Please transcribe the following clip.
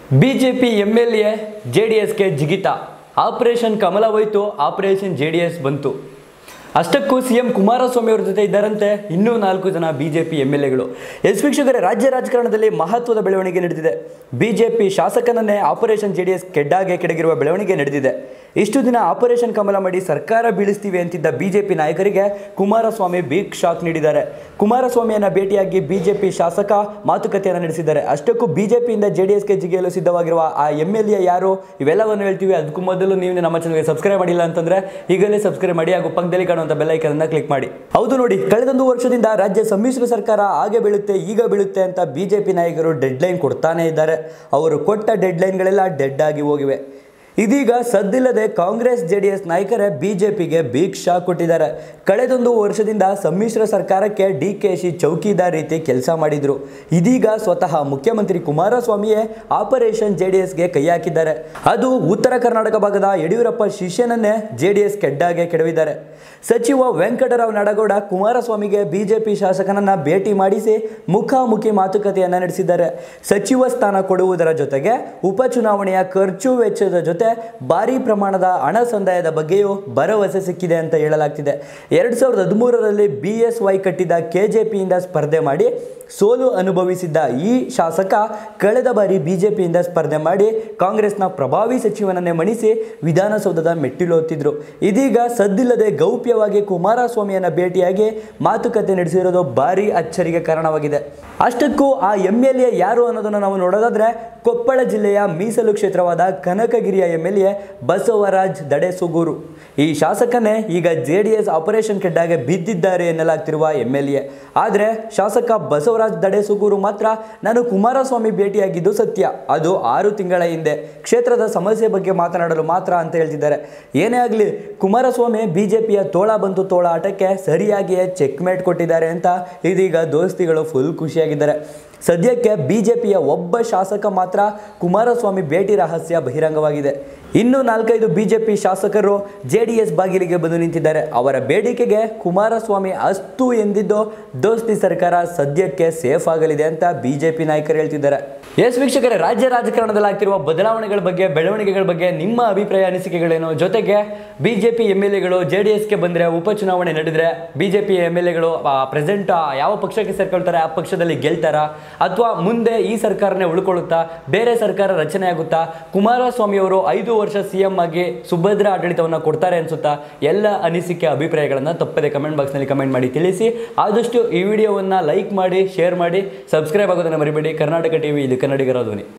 BJP M L A J D ಎಸ್ಗೆ ಜಿಗಿತ operation ಕಮಲ ಹೋಯ್ತು ಆಪರೇಷನ್ ಜೆ ಡಿ ಎಸ್ ಬಂತು ಅಷ್ಟಕ್ಕೂ ಸಿ ಎಂ ಕುಮಾರಸ್ವಾಮಿ ಅವರ ಜೊತೆ ಇದ್ದಾರಂತೆ ಇನ್ನೂ ನಾಲ್ಕು ಜನ ಬಿಜೆಪಿ ಎಂ ಎಲ್ ಎಗಳು ಎಸ್ ವೀಕ್ಷಕರೇ ರಾಜ್ಯ ರಾಜಕಾರಣದಲ್ಲಿ ಮಹತ್ವದ ಬೆಳವಣಿಗೆ ನಡೆದಿದೆ ಬಿಜೆಪಿ ಶಾಸಕನನ್ನೇ ಆಪರೇಷನ್ ಜೆ ಡಿ ಎಸ್ ಕೆಡ್ಡಾಗೆ ಕೆಡಗಿರುವ ಬೆಳವಣಿಗೆ ನಡೆದಿದೆ ಇಷ್ಟು ದಿನ ಆಪರೇಷನ್ ಕಮಲ ಮಾಡಿ ಸರ್ಕಾರ ಬೀಳಿಸ್ತೀವಿ ಅಂತಿದ್ದ ಬಿಜೆಪಿ ನಾಯಕರಿಗೆ ಕುಮಾರಸ್ವಾಮಿ ಬಿಗ್ ಶಾಕ್ ನೀಡಿದ್ದಾರೆ ಕುಮಾರಸ್ವಾಮಿಯನ್ನ ಭೇಟಿಯಾಗಿ ಬಿಜೆಪಿ ಶಾಸಕ ಮಾತುಕತೆಯನ್ನು ನಡೆಸಿದ್ದಾರೆ ಅಷ್ಟಕ್ಕೂ ಬಿಜೆಪಿಯಿಂದ ಜೆ ಡಿ ಎಸ್ಗೆ ಜಿಗಿಯಲು ಸಿದ್ಧವಾಗಿರುವ ಆ ಎಂ ಎಲ್ ಎ ಯಾರು ಇವೆಲ್ಲವನ್ನು ಹೇಳ್ತೀವಿ ಅದಕ್ಕೂ ಮೊದಲು ನೀವು ನಮ್ಮ ಚಾನಲ್ಗೆ ಸಬ್ಸ್ಕ್ರೈಬ್ ಮಾಡಿಲ್ಲ ಅಂತಂದ್ರೆ ಈಗಲೇ ಸಬ್ಸ್ಕ್ರೈಬ್ ಮಾಡಿ ಹಾಗೂ ಪಕ್ಕದಲ್ಲಿ ಕಾಣುವಂಥ ಬೆಲ್ಲೈಕನ್ ಅನ್ನ ಕ್ಲಿಕ್ ಮಾಡಿ ಹೌದು ನೋಡಿ ಕಳೆದೊಂದು ವರ್ಷದಿಂದ ರಾಜ್ಯ ಸಮ್ಮಿಶ್ರ ಸರ್ಕಾರ ಹಾಗೆ ಬೀಳುತ್ತೆ ಈಗ ಬೀಳುತ್ತೆ ಅಂತ ಬಿಜೆಪಿ ನಾಯಕರು ಡೆಡ್ಲೈನ್ ಕೊಡ್ತಾನೆ ಇದ್ದಾರೆ ಅವರು ಕೊಟ್ಟ ಡೆಡ್ಲೈನ್ಗಳೆಲ್ಲ ಡೆಡ್ ಆಗಿ ಹೋಗಿವೆ ಇದೀಗ ಸದ್ದಿಲ್ಲದೆ ಕಾಂಗ್ರೆಸ್ ಜೆಡಿಎಸ್ ನಾಯಕರೇ ಬಿಜೆಪಿಗೆ ಬಿಗ್ ಶಾಕ್ ಕೊಟ್ಟಿದ್ದಾರೆ ಕಳೆದೊಂದು ವರ್ಷದಿಂದ ಸಮ್ಮಿಶ್ರ ಸರ್ಕಾರಕ್ಕೆ ಡಿ ಕೆ ಶಿ ಚೌಕಿದಾರ್ ರೀತಿ ಕೆಲಸ ಮಾಡಿದ್ರು ಇದೀಗ ಸ್ವತಃ ಮುಖ್ಯಮಂತ್ರಿ ಕುಮಾರಸ್ವಾಮಿಯೇ ಆಪರೇಷನ್ ಜೆ ಡಿ ಎಸ್ಗೆ ಕೈ ಹಾಕಿದ್ದಾರೆ ಅದು ಉತ್ತರ ಕರ್ನಾಟಕ ಭಾಗದ ಯಡಿಯೂರಪ್ಪ ಶಿಷ್ಯನನ್ನೇ ಜೆ ಡಿ ಎಸ್ ಕೆಡ್ಡಾಗೆ ಕೆಡವಿದ್ದಾರೆ ಸಚಿವ ವೆಂಕಟರಾವ್ ನಾಡಗೌಡ ಕುಮಾರಸ್ವಾಮಿಗೆ ಬಿಜೆಪಿ ಶಾಸಕನನ್ನ ಭೇಟಿ ಮಾಡಿಸಿ ಮುಖಾಮುಖಿ ಮಾತುಕತೆಯನ್ನ ನಡೆಸಿದ್ದಾರೆ ಸಚಿವ ಸ್ಥಾನ ಕೊಡುವುದರ ಜೊತೆಗೆ ಉಪಚುನಾವಣೆಯ ಖರ್ಚು ವೆಚ್ಚದ ಜೊತೆ ಭಾರಿ ಪ್ರಮಾಣದ ಹಣ ಸಂದಾಯದ ಬಗ್ಗೆಯೂ ಭರವಸೆ ಸಿಕ್ಕಿದೆ ಅಂತ ಹೇಳಲಾಗ್ತಿದೆ ಎರಡ್ ಸಾವಿರದ ಹದಿಮೂರರಲ್ಲಿ ಬಿ ಎಸ್ ವೈ ಕಟ್ಟಿದ ಕೆಜೆಪಿಯಿಂದ ಸ್ಪರ್ಧೆ ಮಾಡಿ ಸೋಲು ಅನುಭವಿಸಿದ್ದ ಈ ಶಾಸಕ ಕಳೆದ ಬಾರಿ ಬಿಜೆಪಿಯಿಂದ ಸ್ಪರ್ಧೆ ಮಾಡಿ ಕಾಂಗ್ರೆಸ್ನ ಪ್ರಭಾವಿ ಸಚಿವನನ್ನೇ ಮಣಿಸಿ ವಿಧಾನಸೌಧದ ಮೆಟ್ಟಿಲು ಹೊತ್ತಿದ್ರು ಇದೀಗ ಸದ್ದಿಲ್ಲದೆ ಗೌಪ್ಯವಾಗಿ ಕುಮಾರಸ್ವಾಮಿಯನ್ನ ಭೇಟಿಯಾಗಿ ಮಾತುಕತೆ ನಡೆಸಿರೋದು ಭಾರಿ ಅಚ್ಚರಿಗೆ ಕಾರಣವಾಗಿದೆ ಅಷ್ಟಕ್ಕೂ ಆ ಎಂ ಎಲ್ ಎ ಯಾರು ಅನ್ನೋದನ್ನು ನಾವು ನೋಡೋದಾದ್ರೆ ಕೊಪ್ಪಳ ಜಿಲ್ಲೆಯ ಮೀಸಲು ಕ್ಷೇತ್ರವಾದ ಕನಕಗಿರಿಯ M L A Basavaraj Dadesugur ಈ ಶಾಸಕನೇ ಈಗ ಜೆ ಡಿ ಎಸ್ ಆಪರೇಷನ್ ಕೆಡ್ಡಾಗೆ ಬಿದ್ದಿದ್ದಾರೆ ಎನ್ನಲಾಗ್ತಿರುವ ಎಂ ಎಲ್ ಎ ಆದರೆ ಶಾಸಕ ಬಸವರಾಜ್ ದಡೆಸುಗೂರು ಮಾತ್ರ ನಾನು ಕುಮಾರಸ್ವಾಮಿ ಭೇಟಿಯಾಗಿದ್ದು ಸತ್ಯ ಅದು ಆರು ತಿಂಗಳ ಹಿಂದೆ ಕ್ಷೇತ್ರದ ಸಮಸ್ಯೆ ಬಗ್ಗೆ ಮಾತನಾಡಲು ಮಾತ್ರ ಅಂತ ಹೇಳ್ತಿದ್ದಾರೆ ಏನೇ ಆಗಲಿ ಕುಮಾರಸ್ವಾಮಿ ಬಿಜೆಪಿಯ ತೋಳ ಬಂತು ತೋಳ ಆಟಕ್ಕೆ ಸರಿಯಾಗಿಯೇ ಚೆಕ್ಮೇಟ್ ಕೊಟ್ಟಿದ್ದಾರೆ ಅಂತ ಇದೀಗ ದೋಸ್ತಿಗಳು ಫುಲ್ ಖುಷಿಯಾಗಿದ್ದಾರೆ ಸದ್ಯಕ್ಕೆ ಬಿಜೆಪಿಯ ಒಬ್ಬ ಶಾಸಕ ಮಾತ್ರ ಕುಮಾರಸ್ವಾಮಿ ಭೇಟಿ ರಹಸ್ಯ ಬಹಿರಂಗವಾಗಿದೆ ಇನ್ನು ನಾಲ್ಕೈದು ಬಿಜೆಪಿ ಶಾಸಕರು ಜೆ ಡಿ ಎಸ್ ಬಾಗಿಲಿಗೆ ಬಂದು ನಿಂತಿದ್ದಾರೆ ಅವರ ಬೇಡಿಕೆಗೆ ಕುಮಾರಸ್ವಾಮಿ ಅಸ್ತು ಎಂದಿದ್ದು ದೋಸ್ತಿ ಸರ್ಕಾರ ಸದ್ಯಕ್ಕೆ ಸೇಫ್ ಆಗಲಿದೆ ಅಂತ ಬಿಜೆಪಿ ನಾಯಕರು ಹೇಳ್ತಿದ್ದಾರೆ ಎಸ್ ವೀಕ್ಷಕರೇ ರಾಜ್ಯ ರಾಜಕಾರಣದಲ್ಲಿ ಆಗ್ತಿರುವ ಬದಲಾವಣೆಗಳ ಬಗ್ಗೆ ಬೆಳವಣಿಗೆಗಳ ಬಗ್ಗೆ ನಿಮ್ಮ ಅಭಿಪ್ರಾಯ ಅನಿಸಿಕೆಗಳೇನು ಜೊತೆಗೆ ಬಿಜೆಪಿ ಎಮ್ ಎಲ್ ಎಗಳು ಜೆ ಡಿ ಎಸ್ಗೆ ಬಂದರೆ ಉಪಚುನಾವಣೆ ನಡೆದ್ರೆ ಬಿಜೆಪಿ ಎಮ್ ಎಲ್ ಎಗಳು ಪ್ರೆಸೆಂಟ್ ಯಾವ ಪಕ್ಷಕ್ಕೆ ಸೇರ್ಕೊಳ್ತಾರೆ ಆ ಪಕ್ಷದಲ್ಲಿ ಗೆಲ್ತಾರಾ ಅಥವಾ ಮುಂದೆ ಈ ಸರ್ಕಾರನೇ ಉಳ್ಕೊಳ್ಳುತ್ತಾ ಬೇರೆ ಸರ್ಕಾರ ರಚನೆ ಆಗುತ್ತಾ ಕುಮಾರಸ್ವಾಮಿ ಅವರು ಐದು ವರ್ಷ ಸಿ ಎಂ ಆಗಿ ಸುಭದ್ರ ಆಡಳಿತವನ್ನು ಕೊಡ್ತಾರೆ ಅನ್ಸುತ್ತಾ ಎಲ್ಲ ಅನಿಸಿಕೆ ಅಭಿಪ್ರಾಯಗಳನ್ನು ತಪ್ಪದೆ ಕಮೆಂಟ್ ಬಾಕ್ಸ್ನಲ್ಲಿ ಕಮೆಂಟ್ ಮಾಡಿ ತಿಳಿಸಿ ಆದಷ್ಟು ಈ ವಿಡಿಯೋವನ್ನು ಲೈಕ್ ಮಾಡಿ ಶೇರ್ ಮಾಡಿ ಸಬ್ಸ್ಕ್ರೈಬ್ ಆಗೋದನ್ನು ಮರಿಬೇಡಿ ಕರ್ನಾಟಕ ಟಿವಿ ಇದು ಕನ್ನಡಿಗರ ಧ್ವನಿ